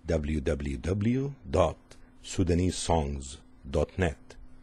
www.sudanesesongs.net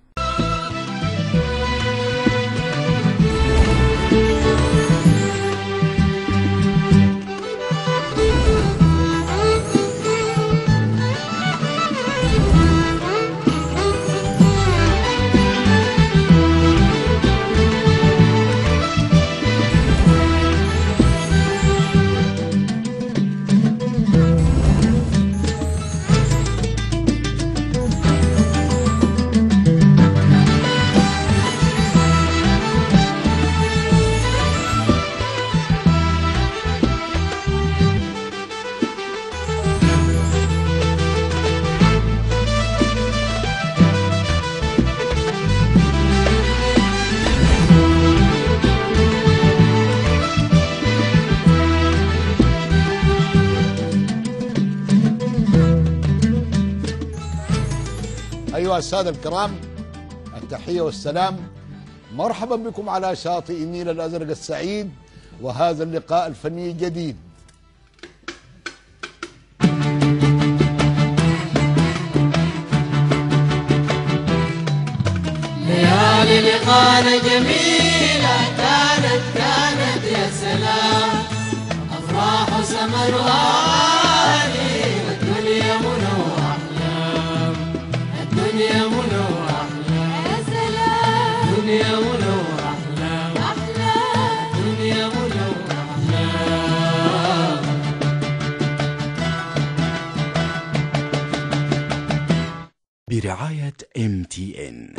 أيها السادة الكرام التحية والسلام مرحبا بكم على شاطئ النيل الأزرق السعيد وهذا اللقاء الفني الجديد ليالي لقانا جميلة كانت كانت يا سلام أفراح وسمر وأغاني والدنيا منى وأحلام الدنيا منى وأحلام يا سلام الدنيا منى وأحلام أحلام الدنيا منى وأحلام برعاية ام تي ان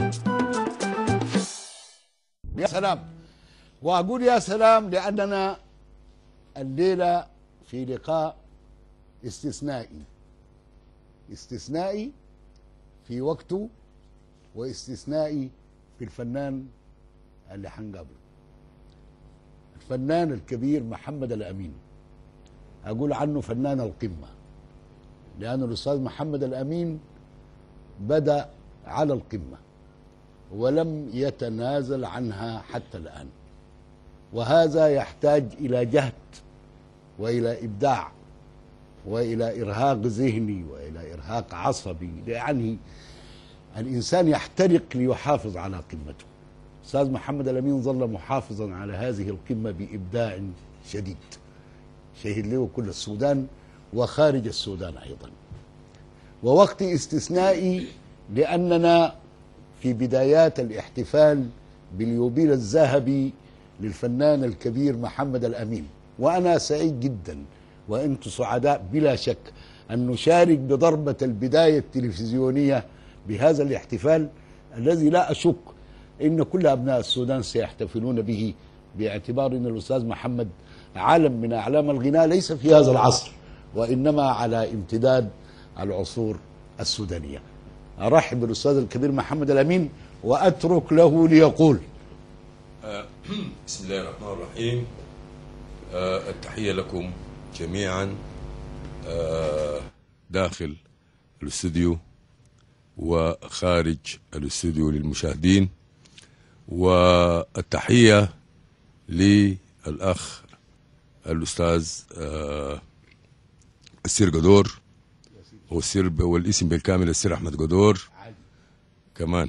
يا سلام وأقول يا سلام لأننا الليلة في لقاء استثنائي استثنائي في وقته واستثنائي في الفنان اللي حنقابله الفنان الكبير محمد الأمين أقول عنه فنان القمة لأن الأستاذ محمد الأمين بدأ على القمة ولم يتنازل عنها حتى الآن وهذا يحتاج إلى جهد وإلى إبداع وإلى إرهاق ذهني وإلى إرهاق عصبي يعني الإنسان يحترق ليحافظ على قمته أستاذ محمد الأمين ظل محافظا على هذه القمة بإبداع شديد شهد له كل السودان وخارج السودان أيضا ووقت استثنائي لأننا في بدايات الاحتفال باليوبيل الذهبي للفنان الكبير محمد الأمين وأنا سعيد جدا وأنتم سعداء بلا شك أن نشارك بضربة البداية التلفزيونية بهذا الاحتفال الذي لا أشك إن كل أبناء السودان سيحتفلون به باعتبار أن الأستاذ محمد علم من أعلام الغناء ليس في هذا العصر وإنما على امتداد العصور السودانية أرحب بالأستاذ الكبير محمد الأمين وأترك له ليقول بسم الله الرحمن الرحيم آه، التحية لكم جميعا آه، داخل الاستوديو وخارج الاستوديو للمشاهدين والتحية للأخ الأستاذ آه، السير قدور والسير والاسم بالكامل السير أحمد قدور كمان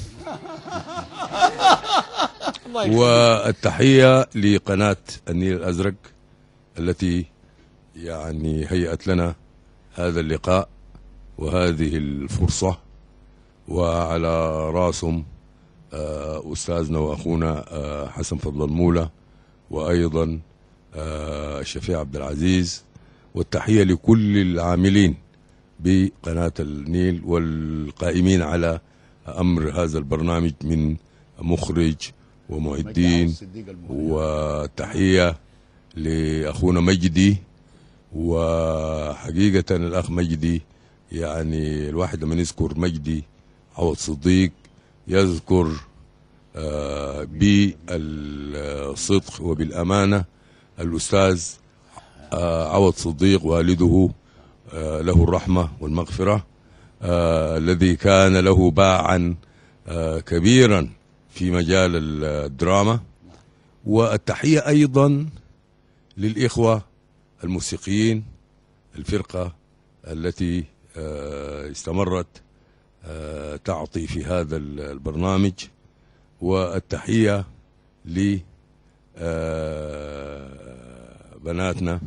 والتحية لقناة النيل الأزرق التي يعني هيأت لنا هذا اللقاء وهذه الفرصة وعلى راسهم آه، أستاذنا وأخونا آه، حسن فضل المولى وأيضا آه، الشفيع عبد العزيز والتحية لكل العاملين بقناة النيل والقائمين على أمر هذا البرنامج من مخرج ومعدين الصديق المهيب. وتحية لأخونا مجدي وحقيقة الأخ مجدي يعني الواحد لما يذكر مجدي عوض صديق يذكر آه، بالصدق وبالأمانة الأستاذ آه، عوض صديق والده آه، له الرحمة والمغفرة آه، الذي كان له باعا آه، كبيرا في مجال الدراما والتحية أيضا للإخوة الموسيقيين الفرقة التي آه، استمرت آه، تعطي في هذا ال- البرنامج والتحية ل آه، بناتنا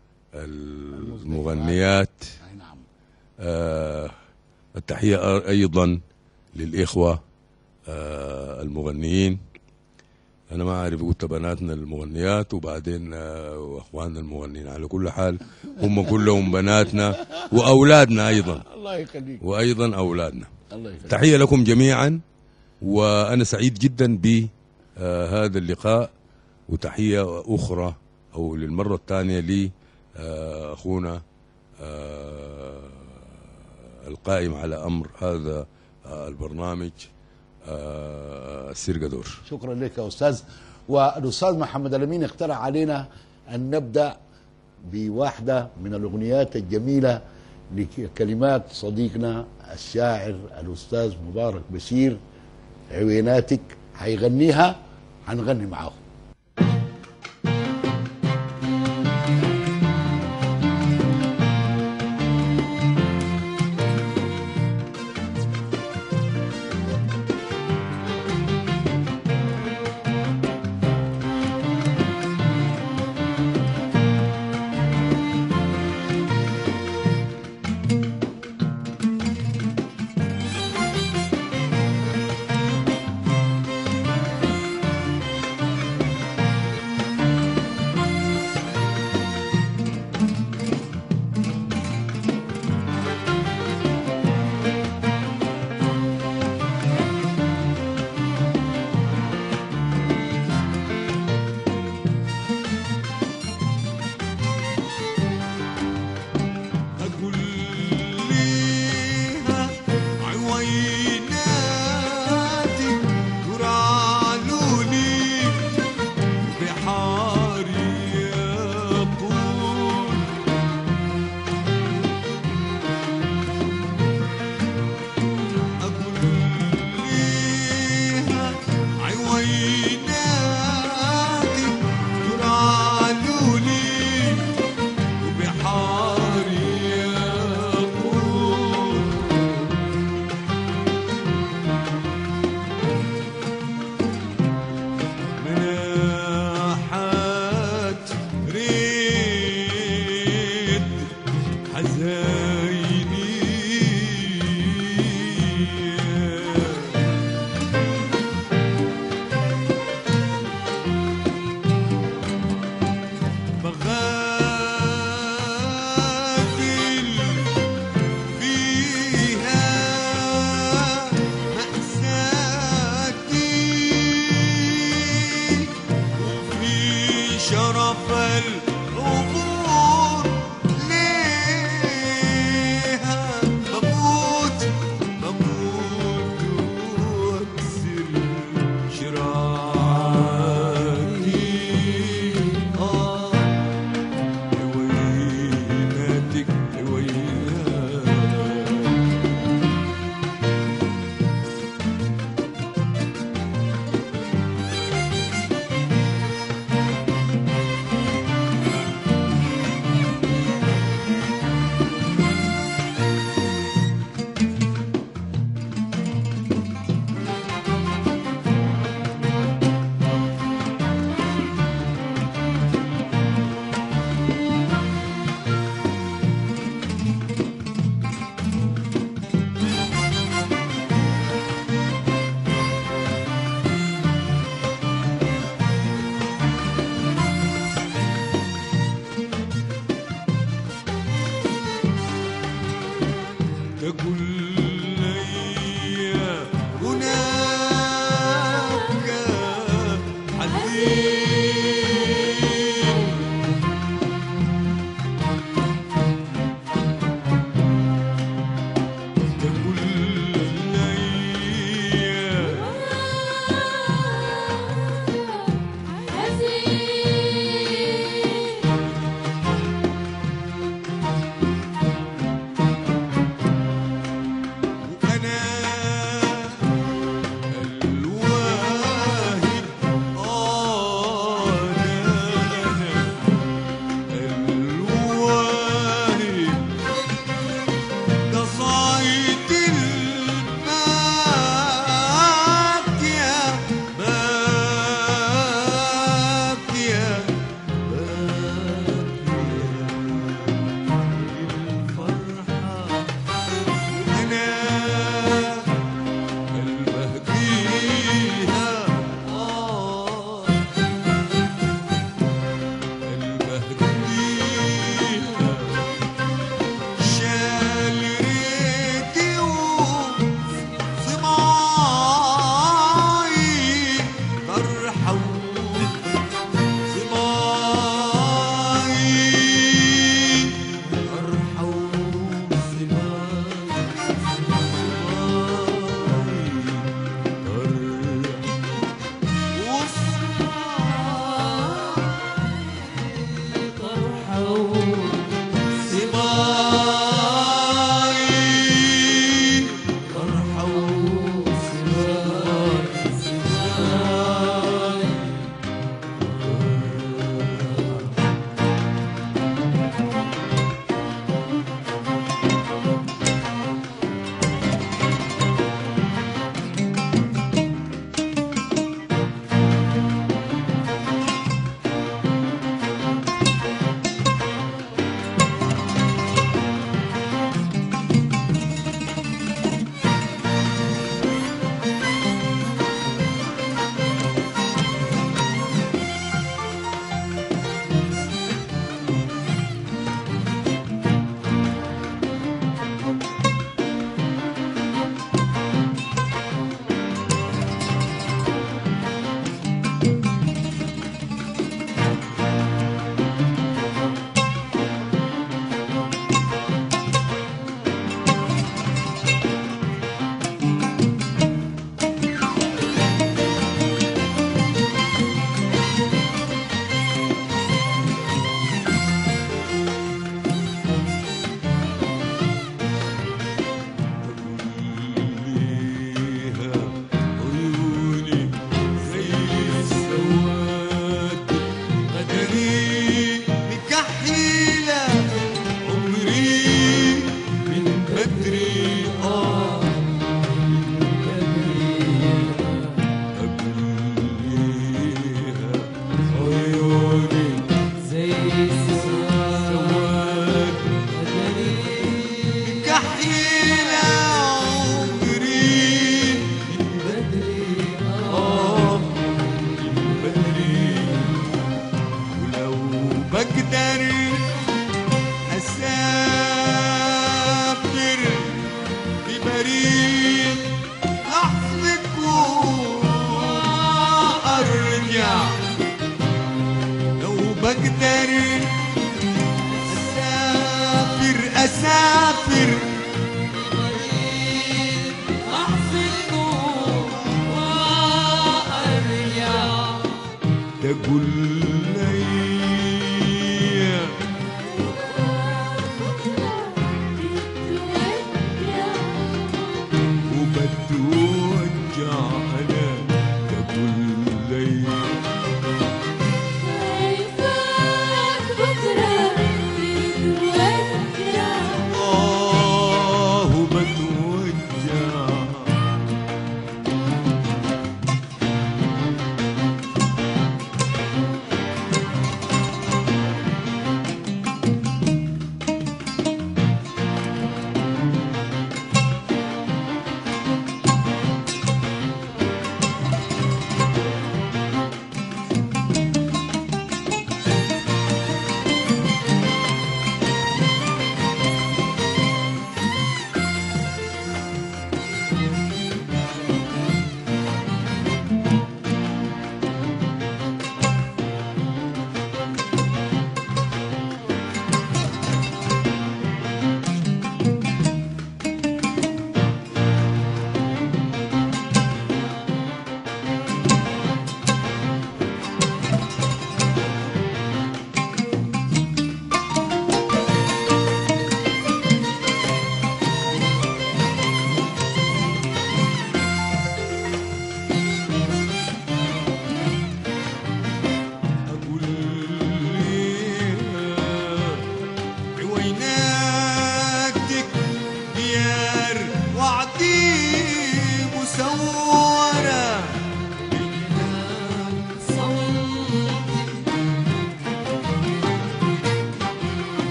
المغنيات أي نعم آه، التحية أيضا للإخوة آه، المغنيين أنا ما أعرف قلت بناتنا المغنيات وبعدين آه، وأخواننا المغنيين على كل حال هم كلهم بناتنا وأولادنا أيضا الله يخليك وأيضا أولادنا الله يخليك تحية لكم جميعا وأنا سعيد جدا بهذا اللقاء وتحية أخرى أو للمرة الثانية لي آه، أخونا آه، القائم على أمر هذا آه، البرنامج آه، السرقدور شكرا لك يا استاذ والاستاذ محمد الامين اقترح علينا ان نبدا بواحده من الاغنيات الجميله لكلمات صديقنا الشاعر الاستاذ مبارك بشير عويناتك هيغنيها هنغني معاه أقول ليها عويناتي ترعلوني بحاري يقول أقول ليها عويناتي ترعلوني وبحاري يقول مناحات ريد حزايني بغافل فيها مأساتي وفي شرف العبور ليها بموت بموت واكسر شراعاتي آه ويناتك ويناتك تقول لي هناك حزين تقول لي حزين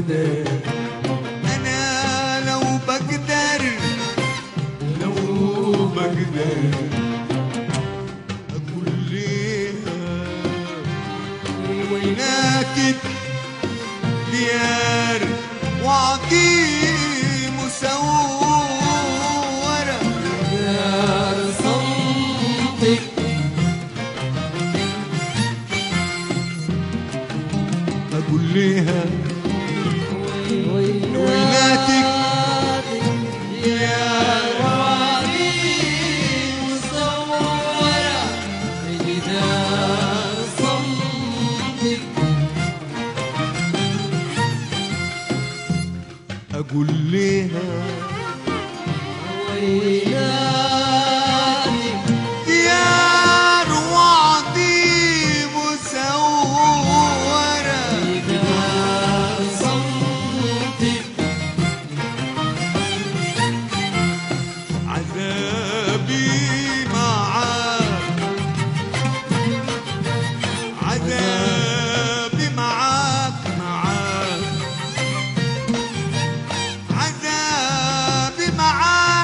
بقدر انا لو بقدر لو بقدر اقول ليها ويناتك ديار وعقيم مسورة دار صمتك اقول ليها ويناتك يا رواني مصورة بجدار صمتك اقول ليها ويناتك ديار وعقيم مسورة بجدار صمتك عذابي معاك عذابي معاك معاك عذابي معاك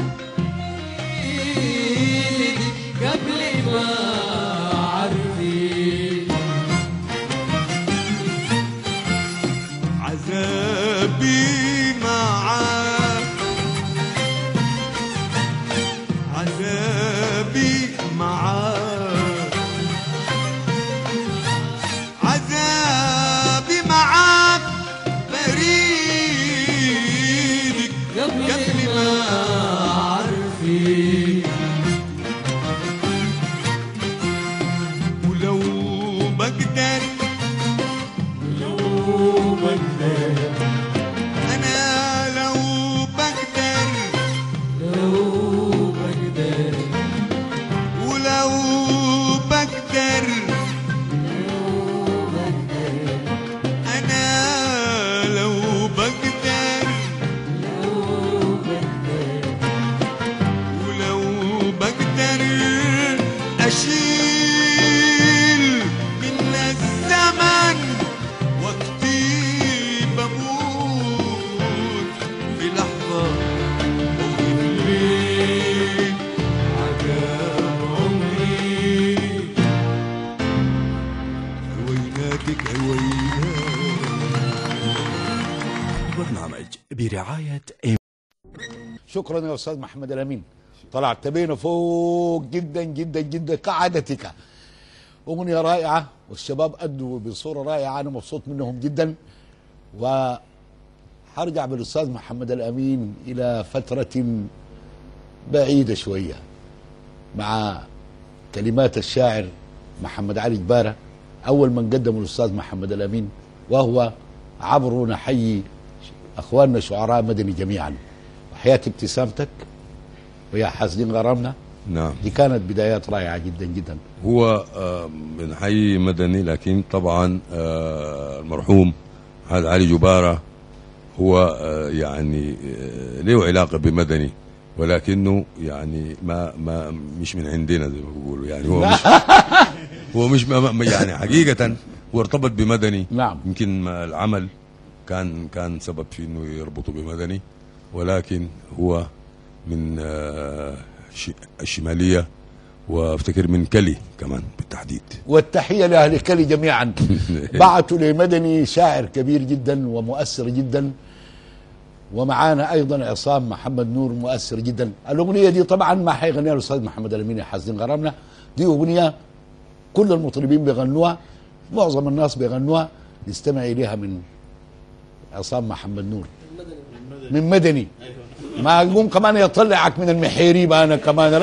قبل ما عرفي عذابي معاك عذابي معاك عذابي معاك بريدك قبل قبل ما ما عرفي ولو بقدر لو بقدر انا لو بقدر لو بقدر ولو بقدر انا لو بقدر ولو بقدر اشيل من الزمن وقتي بموت في لحظة وأقول لي عذاب عمري ويناتك ويناتك برنامج برعاية إم شكرا يا استاذ محمد الامين طلعت بينا فوق جدا جدا جدا كعادتك اغنيه رائعه والشباب ادوا بصوره رائعه انا مبسوط منهم جدا وحرجع بالاستاذ محمد الامين الى فتره بعيده شويه مع كلمات الشاعر محمد علي جباره اول من قدم الاستاذ محمد الامين وهو عبر نحيي اخواننا شعراء مدني جميعا وحياه ابتسامتك ويا حاسدين غرامنا نعم دي كانت بدايات رائعه جدا جدا هو آه، من حي مدني لكن طبعا آه، المرحوم هذا علي جبارة هو آه، يعني آه، له علاقة بمدني ولكنه يعني ما ما مش من عندنا زي ما بيقولوا يعني هو مش هو مش ما ما- يعني حقيقة هو ارتبط بمدني نعم. يمكن ما العمل كان كان سبب في انه يربطه بمدني ولكن هو من آه، ش- الشمالية وافتكر من كلي كمان بالتحديد والتحيه لاهل كلي جميعا بعثوا لمدني شاعر كبير جدا ومؤثر جدا ومعانا ايضا عصام محمد نور مؤثر جدا الاغنيه دي طبعا ما حيغنيها الاستاذ محمد الامين يا حاسدين غرامنا دي اغنيه كل المطربين بيغنوها معظم الناس بيغنوها نستمع اليها من عصام محمد نور من مدني ما اقوم كمان يطلعك من المحيريب انا كمان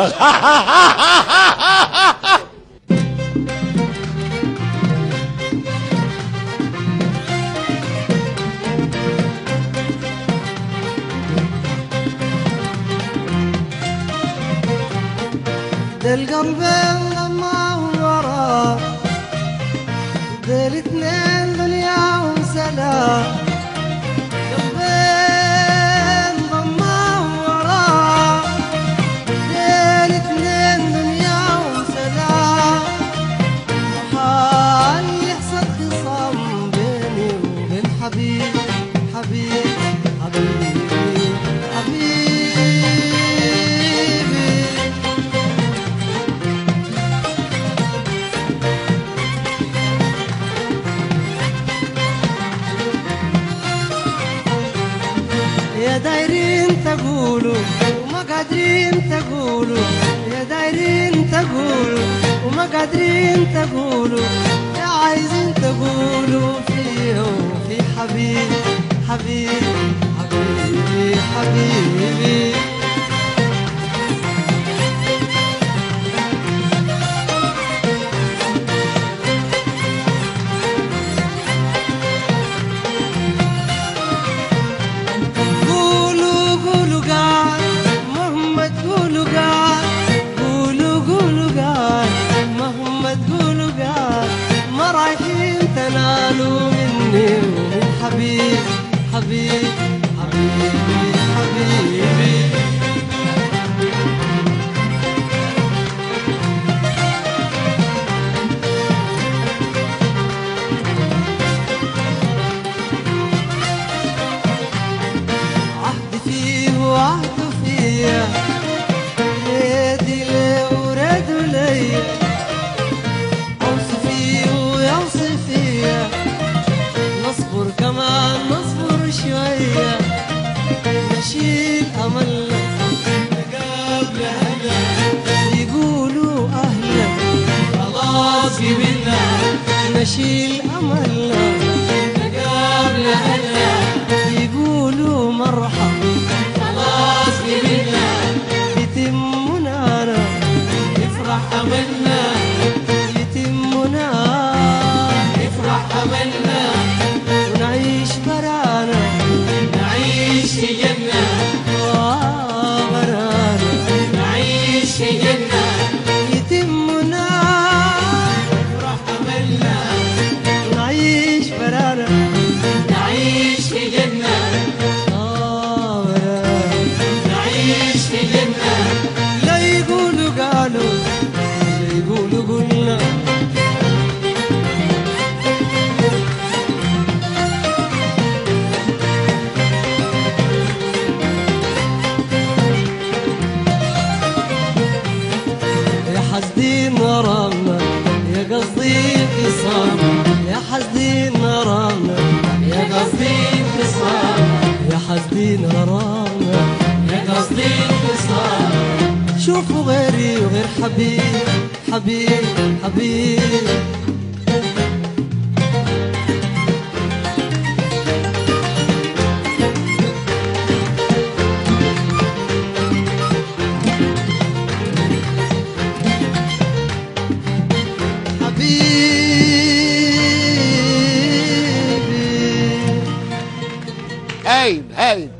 ده القلب لما ورا ده الاثنين دنيا وسلام قلبين لما ورا ده الاثنين دنيا وسلام وحال يحصل خصام بيني وبين حبيبي تقولوا وما قادرين تقولوا يا دايرين تقولوا وما قادرين تقولوا يا عايزين تقولوا فيه وفي حبيب حبيب حبيبي حبيبي قولوا قولوا قاعد محمد قولوا قاعد قولوا قولوا قاعد محمد قولوا قاعد ما رايحين تنالوا مني ومن حبيب حبيب حبيبي حبيبي عهد فيه وعهد فيا يدي لي ورد لي اوصي فيه ويوصي فيا نصبر كمان نصبر شوية نشيل أملنا قبل هلا يقولوا أهلا خلاص قبلنا نشيل أملنا قبل هلا يقولوا مرحب خلاص قبلنا يتمنا أنا يفرح أملنا يتمنا يفرح أملنا ونعيش برانا نعيش في جنة برانا نعيش في جنة يتمنا يفرح أملنا نعيش برانا نعيش في جنة نعيش في جنة لا يقولوا قالوا لا يقولوا قلنا يا حاسدين غرامنا يا قصدي خصام يا حاسدين غرامنا يا قصدي خصام يا حاسدين غرامنا يا قصدي خصام شوفوا غيري وغير حبيب حبيب حبيب حبيبي هايل هايل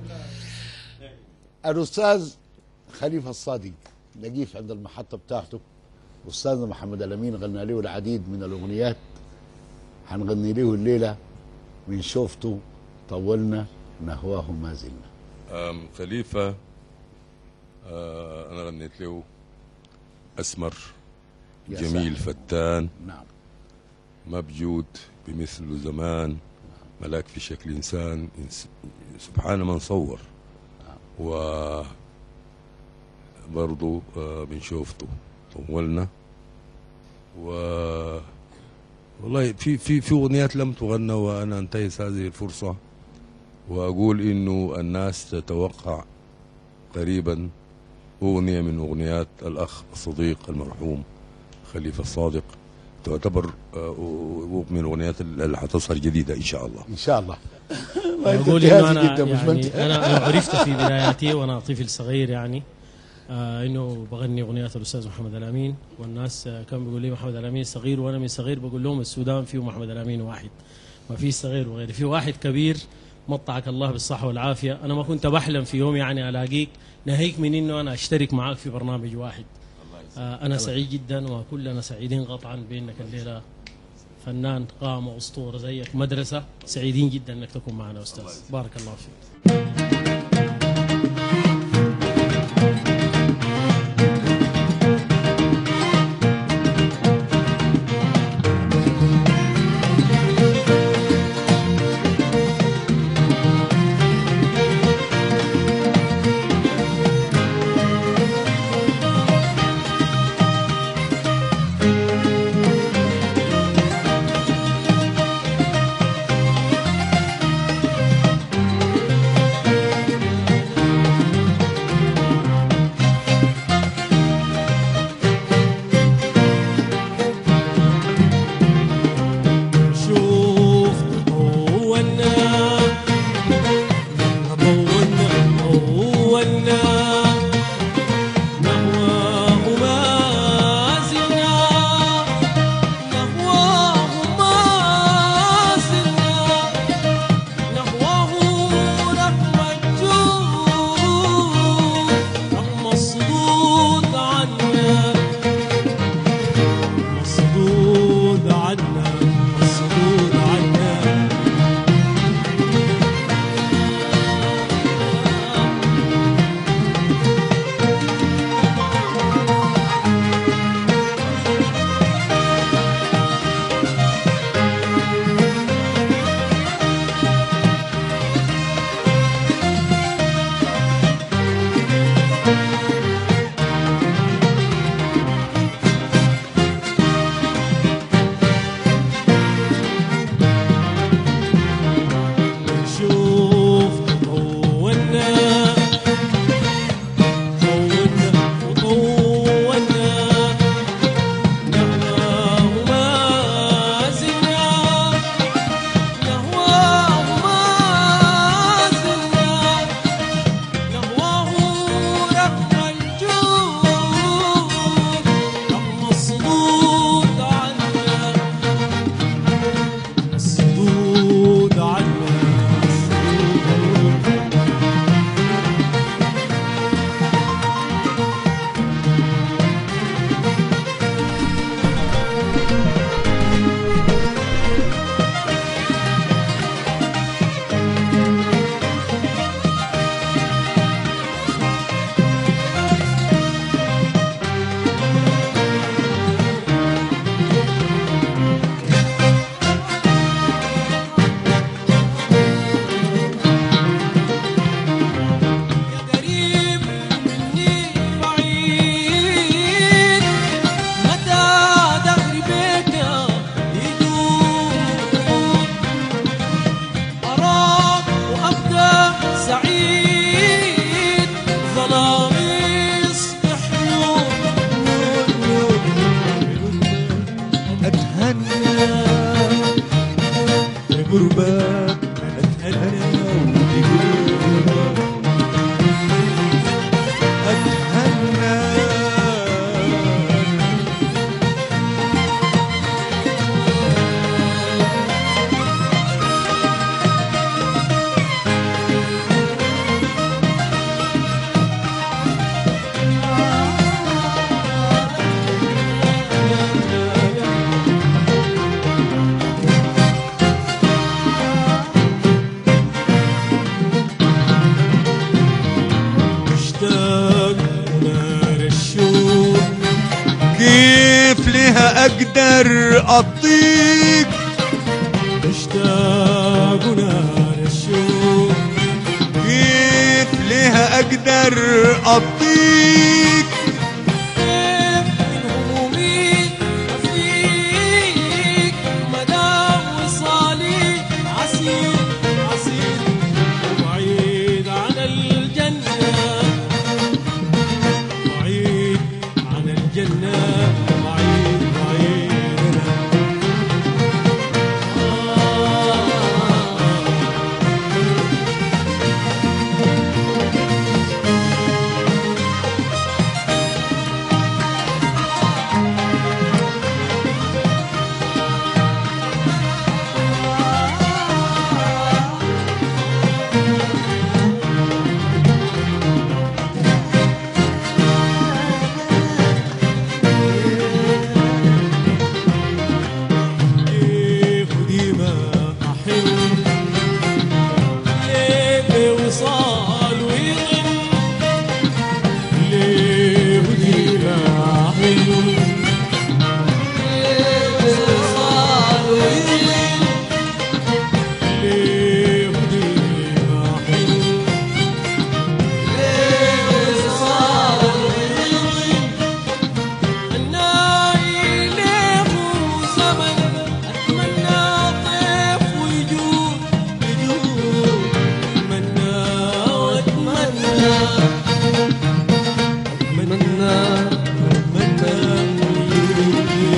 الاستاذ خليفه الصادق نجيف عند المحطه بتاعته استاذنا محمد الامين غنى له العديد من الاغنيات هنغني له الليله من شوفته طولنا نهواه ما زلنا أم خليفة آه أنا غنيت له أسمر يا جميل سلام. فتان نعم مبجود بمثل زمان ملاك في شكل إنسان إنس سبحان من صور و برضو آه بنشوفته طولنا و والله في في في اغنيات لم تغنى وانا انتهز هذه الفرصه واقول انه الناس تتوقع قريبا اغنيه من اغنيات الاخ الصديق المرحوم خليفه الصادق تعتبر آه، من الاغنيات اللي حتصهر جديده ان شاء الله ان شاء الله ما أنت اقول انه انتهازي انا جدا مش ما أنت- يعني انا أنا عرفت في بداياتي وانا طفل صغير يعني آه انه بغني اغنيات الاستاذ محمد الامين والناس آه كانوا بيقولوا لي محمد الامين صغير وانا من صغير بقول لهم السودان فيه محمد الامين واحد ما في صغير وغيره في واحد كبير مطعك الله بالصحه والعافيه انا ما كنت بحلم في يوم يعني الاقيك ناهيك من انه انا اشترك معك في برنامج واحد آه انا سعيد جدا وكلنا سعيدين قطعا بانك الليله فنان قامة أسطورة زيك مدرسة سعيدين جدا أنك تكون معنا أستاذ بارك الله فيك يا كيف لها اقدر اطيق مشتاق نار الشوق كيف لها اقدر اطيق كيف من همومي أفيك مدام وصالي عسير عسير وبعيد عن الجنة بعيد عن الجنة بعيد بعيد كيف وديما أحن ليه بوصال ويغن ليه وديما أحن ليه بوصال ويغن ليه وديما أحن ليه بوصال ويغن الناي ليه زمن اتمنى طيف ويجود يجود اتمنى واتمنى اتمنى اتمنى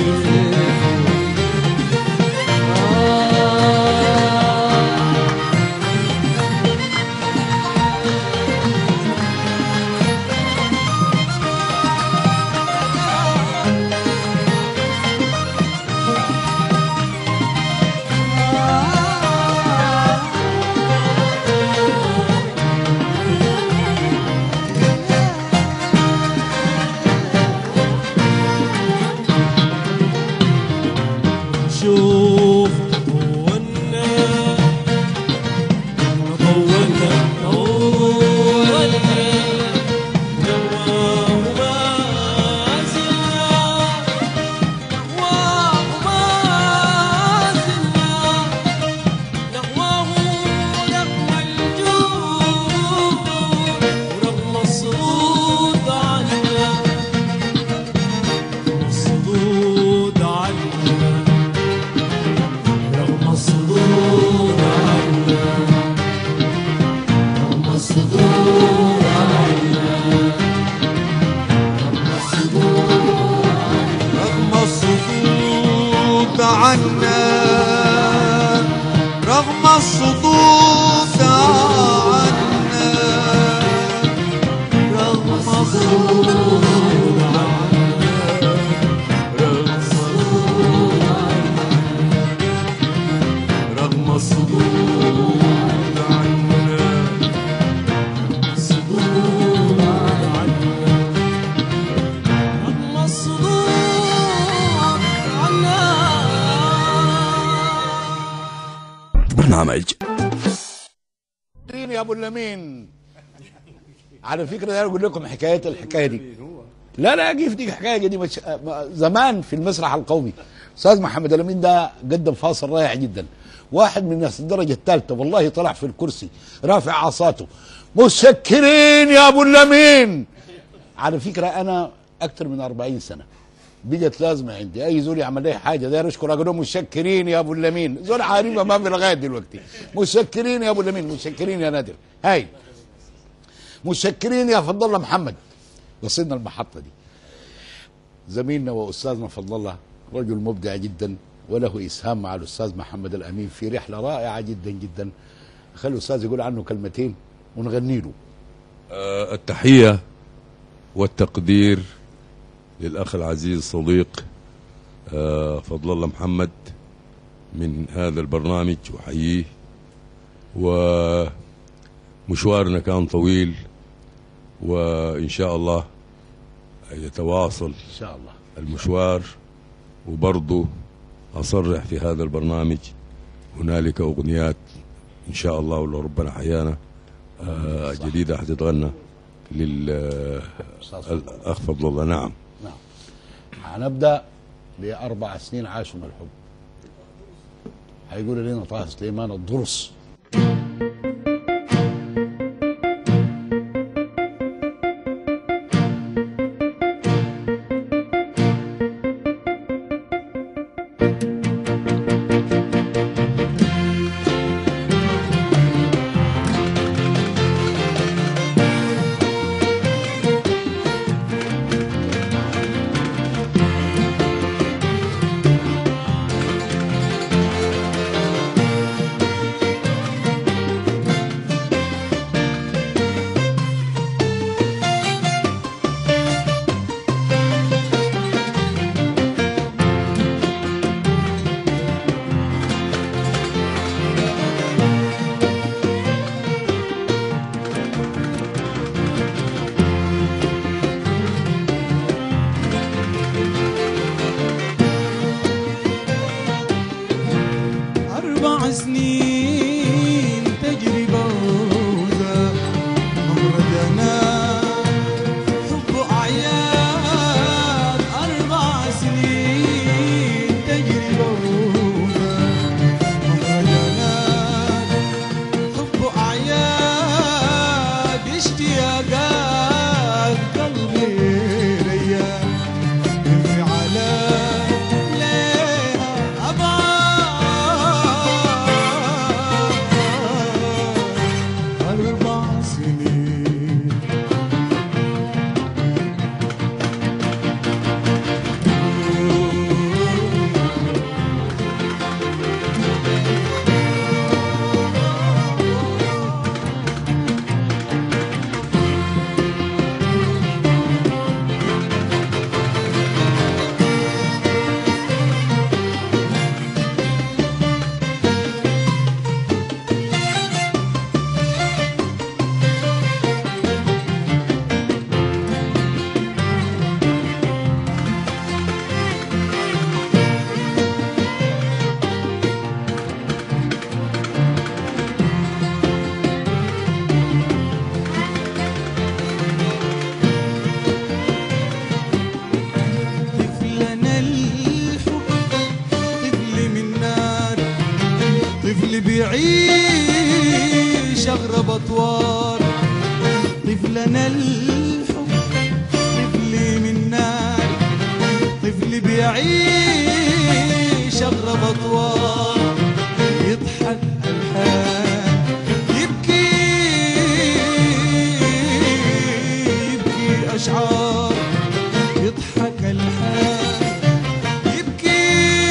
شوف طولنا طولنا طولنا نواه ما زلنا نواه ما زلنا نهواه رغم الجود ورغم الصمود عنا الصدود عنا رغم الصدود عنا رغم الصدود عنا رغم الصدود عنا رغم الصدود عنا رغم الصدود رغم الصدود عنا الصدود عنا رغم الصدود عنا برنامج مين يا ابو اللمين على فكره انا اقول لكم حكايه الحكايه دي لا لا كيف دي حكايه دي مش... زمان في المسرح القومي استاذ محمد الامين ده قدم فاصل رائع جدا واحد من الناس الدرجه الثالثه والله طلع في الكرسي رافع عصاته متشكرين يا ابو اللمين على فكره انا اكثر من 40 سنه بقت لازمه عندي اي زول يعمل لي حاجه داير اشكر اقول لهم متشكرين يا ابو اللمين زول عارفه ما في لغايه دلوقتي متشكرين يا ابو اللمين متشكرين يا نادر هاي متشكرين يا فضل الله محمد وصلنا المحطه دي زميلنا واستاذنا فضل الله رجل مبدع جدا وله اسهام مع الاستاذ محمد الامين في رحله رائعه جدا جدا خلي الاستاذ يقول عنه كلمتين ونغني له آه، التحية والتقدير للأخ العزيز صديق آه، فضل الله محمد من هذا البرنامج أحييه ومشوارنا كان طويل وإن شاء الله يتواصل ان شاء الله المشوار وبرضه أصرح في هذا البرنامج هنالك أغنيات إن شاء الله ولو ربنا حيانا آه جديدة حتتغنى للأخ أستاذ فضل الله. فضل الله نعم نعم هنبدا باربع سنين عاشوا من الحب هيقول لنا طه سليمان الضرس أربع سنين تجربة وذا أمردنا حب أعياد أربع سنين تجربة وذا أمردنا حب أعياد اشتياقات قلبي ريان انفعالات ليها أبعاد أربع سنين طفلنا الحب طفل من نار طفل بيعيش أغرب أطوار طفلنا الحب طفل من نار طفل بيعيش أغرب أطوار يضحك الحال يبكي يبكي أشعار يضحك الحال يبكي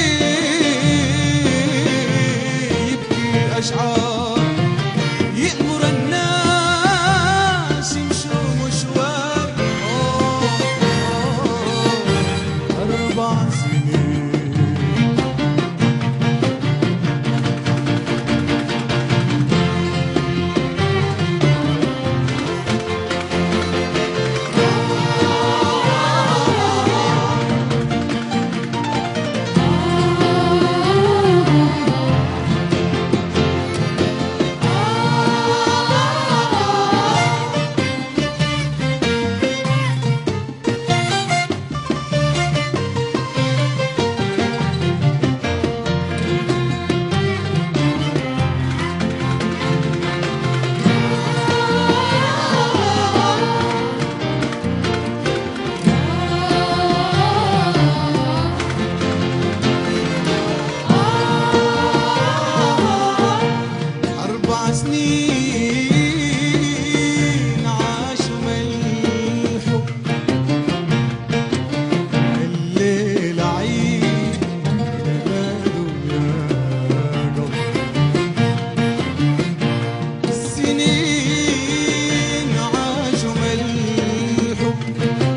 يبكي أشعار يأمر الناس يمشوا مشوار أوه، أوه، أربع سنين أربع سنين عاشوا من الحب الليل عيد ميلاده يا قلب السنين عاشوا من الحب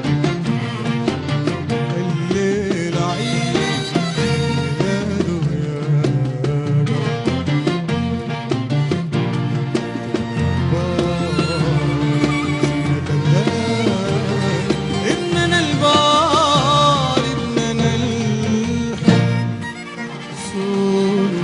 الليل عيد ميلاده يا قلب ابننا البار ابننا الحب صور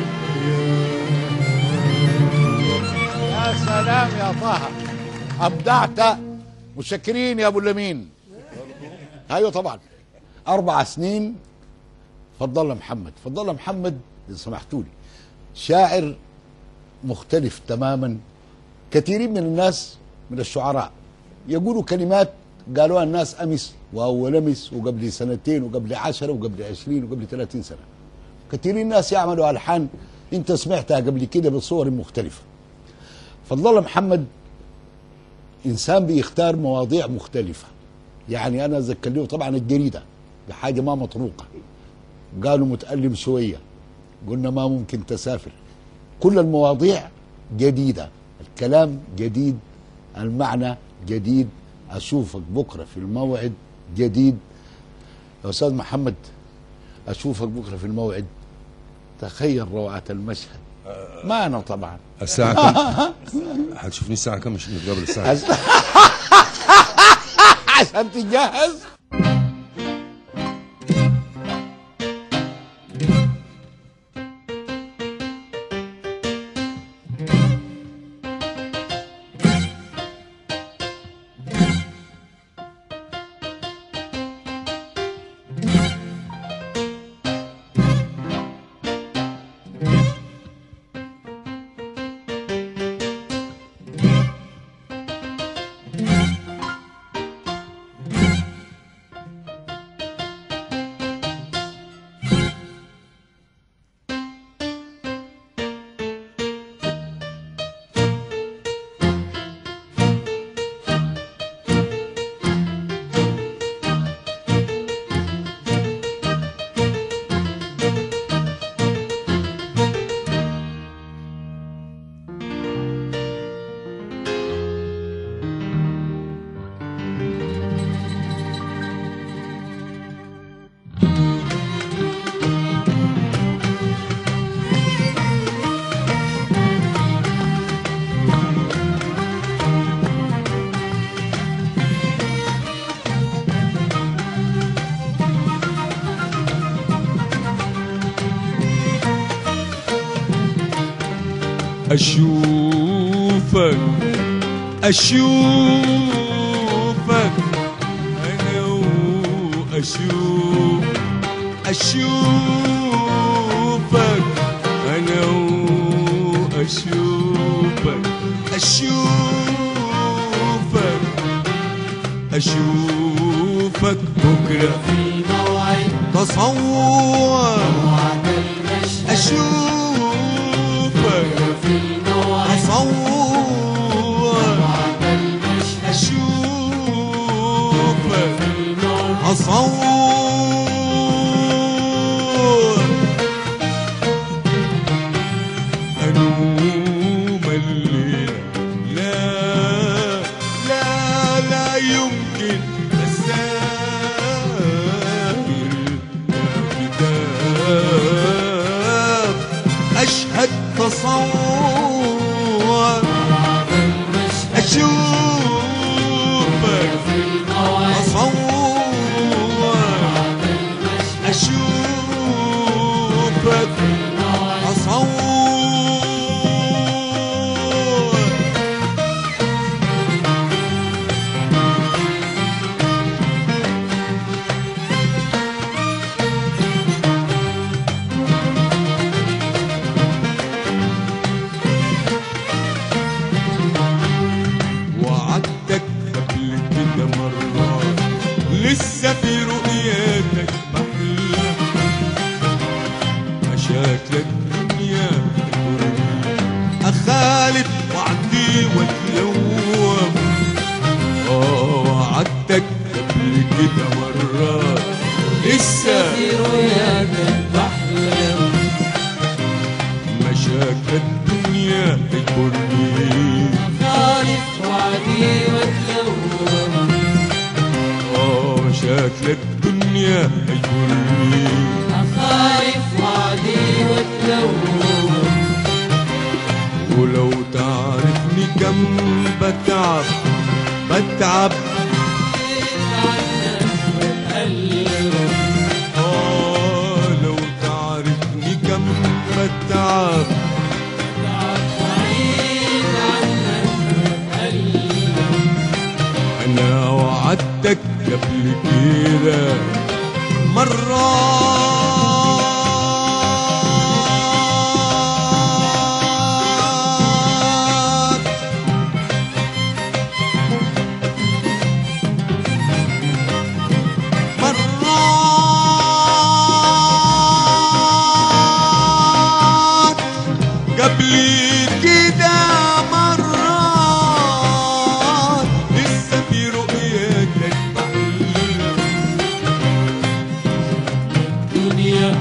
يا سلام يا طه ابدعت متشكرين يا ابو اللمين ايوه طبعا اربع سنين فضل الله محمد فضل الله محمد اذا سمحتوا لي شاعر مختلف تماما كثيرين من الناس من الشعراء يقولوا كلمات قالوها الناس امس واول امس وقبل سنتين وقبل عشرة وقبل عشرين وقبل ثلاثين سنه كثيرين الناس يعملوا الحان انت سمعتها قبل كده بصور مختلفه فضل الله محمد انسان بيختار مواضيع مختلفه يعني انا ذكر له طبعا الجريده بحاجه ما مطروقه قالوا متألم شويه قلنا ما ممكن تسافر كل المواضيع جديده الكلام جديد المعنى جديد اشوفك بكره في الموعد جديد يا استاذ محمد اشوفك بكره في الموعد تخيل روعه المشهد ما انا طبعا الساعة كم؟ حتشوفني الساعة كم مش نتقابل الساعة عز- عشان تجهز أشوفك أشوفك أنا وأشوف أشوفك أنا وأشوفك أشوفك أشوفك بكرة في الموعد تصور وعد المشهد أشوفك في الموعد أصور وعد المشهد أشوفك في الموعد أصور أنوم الليل لا لا لا يمكن أسافر يا كتاب أشهد تصور أشوفك في الموعد أصور أشوفك أصور وعدتك قبل كده مرة لسه في رؤيتك بحلم مشاكل مرات قبل كده مرات لسه في رؤيتك بحلم دنيا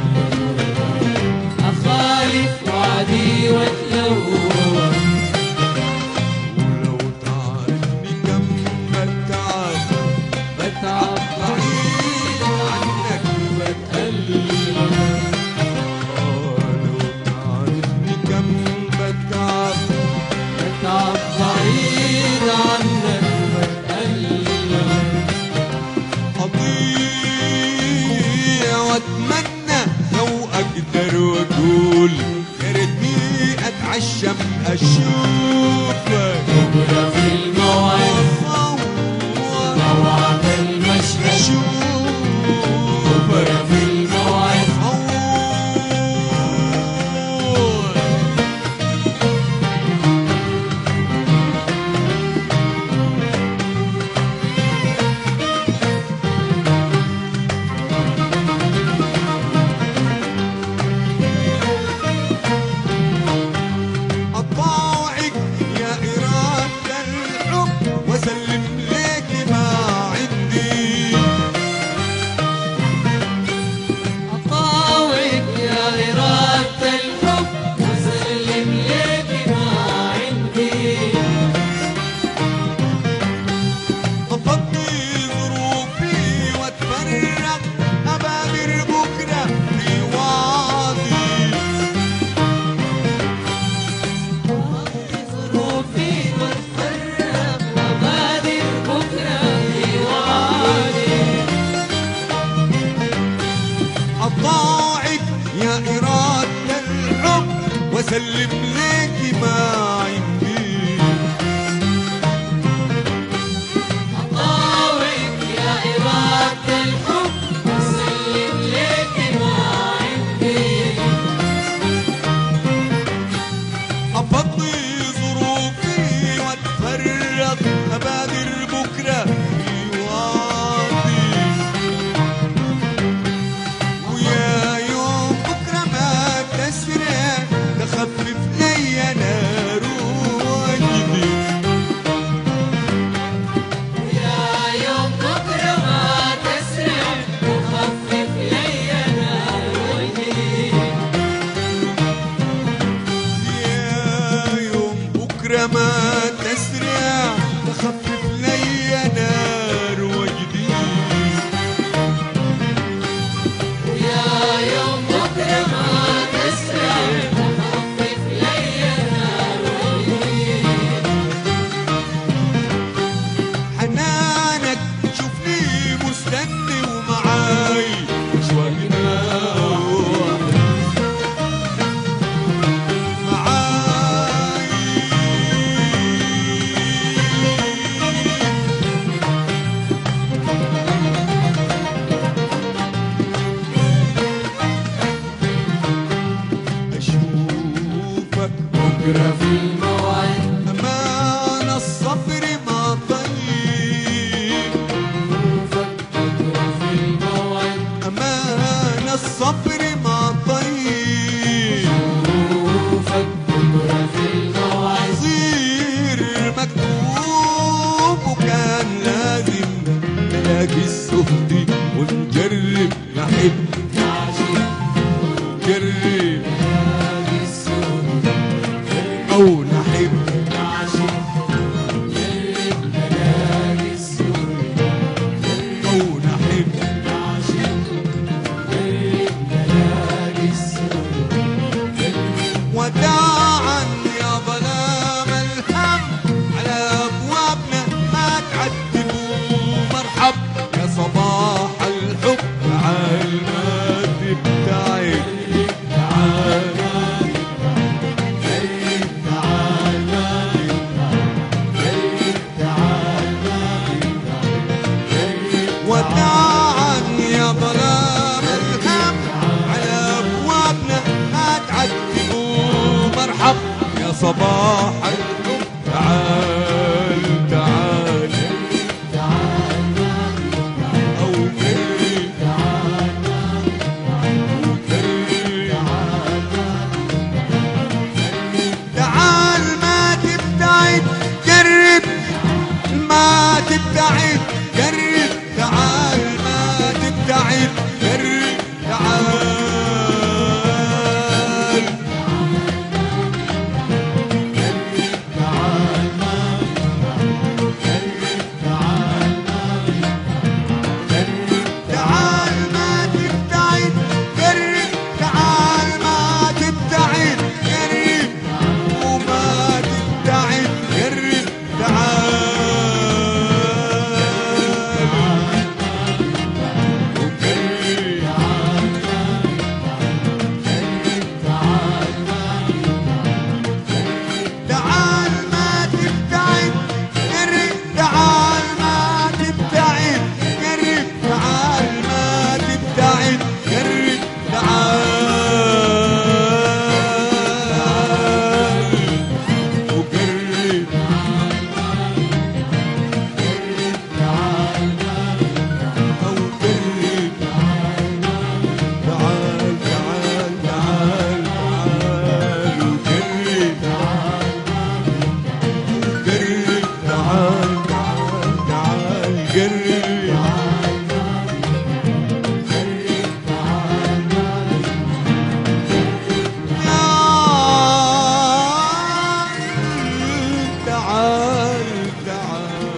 أخالف وعدي واتلوى ولو تعرفني كم بتعب بتعب بعيد عنك بتقلب آه، لو تعرفني كم بتعب بتعب بعيد عنك بتقلب أضيع وأتمنى لو أقدر وأقول يا ريتني أتعشم أشوفك بكرة في الموعد أصور موعد المشهد أشوفك بكرة في الموعد أصور أطاوعك يا إرادة الحب وأسلم لك ما عندي أطاوعك يا إرادة الحب وسلم لك ما عندي أفضي ظروفي وأتفرق أبادر بكرة في وعدي ظروفي واتفرق وبادر بكرة في وعدي أطاعك يا إرادة الحب وأسلم لك ما عندي أطاوعك يا إرادة الحب وسلم لك ما عندي أفضي ظروفي وأتفرق أبادر بكرة في وعدي ويا يوم بكرة ما تسرق تخفف لي نار وجدي يا يوم بكرة ما تسرع وخفف لي نار وجهي يا يوم بكرة ما تسرع تخفف لي نار وجدي يا يوم بكرة ما تسرع وخفف لي نار وجهي حنانك شوفني مستني ومعاي شوي نروح معاي أشوفك بكرة في الموعد أمان الصبر ما طيب بكرة في الموعد أمان الصبر ما طيب شوفك بكرة في الموعد يصير مكتوب وكان لازم نلاقي السهد ونجرب نحب نجرب أو نحب أو نحب وداعا يا ظلام الهم على ابوابنا ما تعذبوا مرحب يا صباح الحب تعال ما تبتعد تعال تعال صباح الحب تعال تعال أو كري تعال ما تبتعد جرب ما تبتعد جرب تعال ما تبتعد جرب تعال تعال ما تبتعد قرب تعال ما تبتعد قرب وما تبتعد قرب تعال وقرب تعال ما تبتعد قرب تعال ما تبتعد قرب تعال ما تبتعد قرب تعال وقرب أو قرب تعال تعال تعال تعال وقرب قرب تعال تعال تعال قرب تعال تعال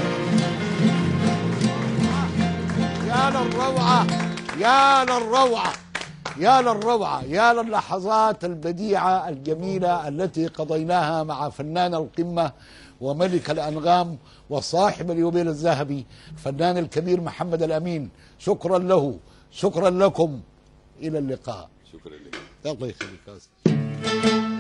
يا للروعة يا للروعة يا للروعة يا للحظات البديعة الجميلة التي قضيناها مع فنان القمة وملك الأنغام وصاحب اليوبيل الذهبي الفنان الكبير محمد الأمين شكرا له شكرا لكم إلى اللقاء شكرا لك الله يخليك يا أستاذ.